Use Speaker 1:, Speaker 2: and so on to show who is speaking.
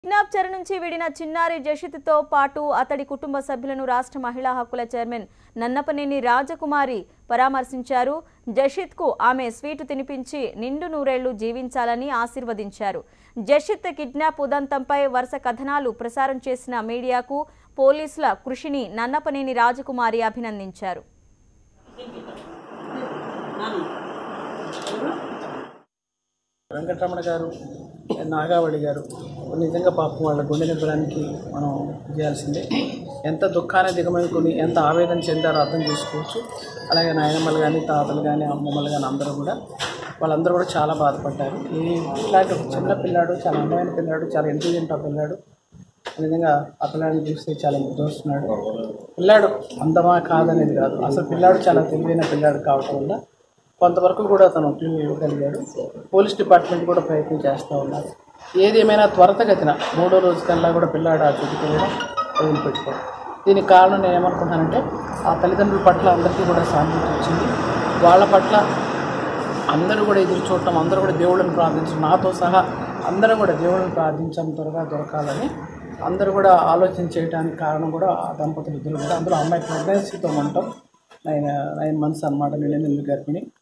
Speaker 1: kidnap చెర నుంచి విడిన చిన్నారి జషిత్తో పాటు అతడి కుటుంబ సభ్యులను రాష్ట్ర మహిళా హక్కుల చైర్మన్ నన్నపనేని రాజకుమారి పరామర్శించారు జషిత్కు ఆమె స్వీటు తినిపించి నిండు నూరేళ్లు జీవించాలని ఆశీర్వదించారు జషిత్ కిడ్నాప్ ఉదంతంపై వరుస కథనాలు ప్రసారం చేసిన మీడియాకు పోలీసుల కృషిని నన్నపనేని రాజకుమారి అభినందించారు
Speaker 2: వెంకటరమణ గారు నాగావళి గారు నిజంగా పాపం వాళ్ళ గుండె నింపడానికి మనం చేయాల్సిందే ఎంత దుఃఖాన్ని దిగమనుకుని ఎంత ఆవేదన చెందారో అర్థం చేసుకోవచ్చు అలాగే నాయనమ్మలు కానీ తాతలు కానీ అమ్మమ్మలు కానీ అందరూ కూడా వాళ్ళందరూ కూడా చాలా బాధపడ్డారు ఈ ఇట్లాంటి ఒక చిన్న పిల్లాడు చాలా అందమైన పిల్లాడు చాలా ఇంటెలిజెంట్ ఆ పిల్లాడు నిజంగా ఆ పిల్లాడిని చూస్తే చాలా ముద్దొస్తున్నాడు పిల్లాడు అందమా కాదనేది కాదు అసలు పిల్లాడు చాలా తెలివైన పిల్లాడు కావటం వల్ల కొంతవరకు కూడా అతను క్లూ ఇవ్వగలిగాడు పోలీస్ డిపార్ట్మెంట్ కూడా ప్రయత్నం చేస్తూ ఉన్నారు ఏది ఏమైనా త్వరతగతిన మూడో రోజు కల్లా కూడా పిల్లాడు ఆ చుట్టుకు కూడా వదిలిపెట్టుకోవడం దీనికి కారణం నేను ఏమనుకుంటానంటే ఆ తల్లిదండ్రుల పట్ల అందరికీ కూడా సానుభూతి వచ్చింది వాళ్ళ పట్ల అందరూ కూడా ఎదురు చూడటం అందరూ కూడా దేవుళ్ళని ప్రార్థించడం నాతో సహా అందరం కూడా దేవుళ్ళని ప్రార్థించడం త్వరగా దొరకాలని అందరూ కూడా ఆలోచన చేయడానికి కారణం కూడా ఆ దంపతులు ఇద్దరు కూడా అందులో అమ్మాయి ప్రెగ్నెన్సీతో ఉండటం నైన్ నైన్ మంత్స్ అనమాట నేను ఎందుకు గర్భిణి